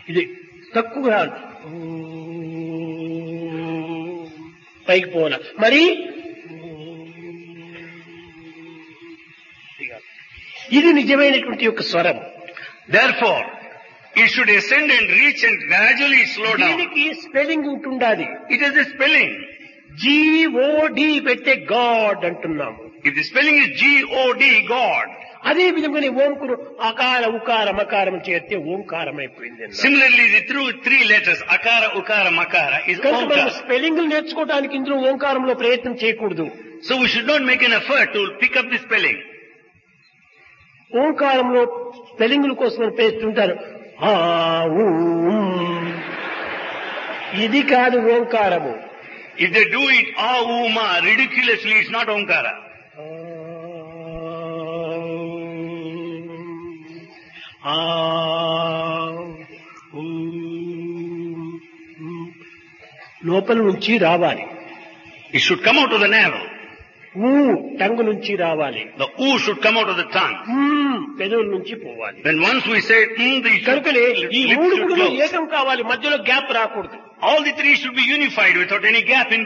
ఇది తక్కువగా పైకి పోవాల మరి ఇది నిజమైనటువంటి యొక్క స్వరం Therefore, it should ascend and reach and gradually slow down. దీనికి స్పెల్లింగ్ ఉంటుండాది It is the spelling. G పెట్టే గాడ్ అంటున్నాము If the spelling is G-O-D, God. అదే విధంగానే ఓంకురు అకార ఉకార మకారం చేస్తే ఓంకారం అయిపోయింది అన్నారు. Similarly, the through three letters, Akara, Ukara, Makara, is కనుక మనం Omkara. స్పెల్లింగ్ నేర్చుకోవడానికి ఇందులో ఓంకారంలో ప్రయత్నం చేయకూడదు So we should not make an effort to pick up the spelling. ఓంకారంలో స్పెల్లింగ్ల కోసం పేస్తుంటారు ఆ, ఊ, ఉమ్. ఇది కాదు ఓంకారము If they do it, ah, oo, ma, ridiculously, it's not Omkara. ఆ, ఊ, ఉమ్. లోపల నుంచి రావాలి It should come out of the navel. ఊ టంగు నుంచి రావాలి The oo should come out of the tongue. ఉమ్, పెదవుల నుంచి పోవాలి Then once we say, mm, the కనుకనే ఈ lips మూడు should కూడా close. ఏకం కావాలి మధ్యలో గ్యాప్ రాకూడదు All the three should be unified without any gap in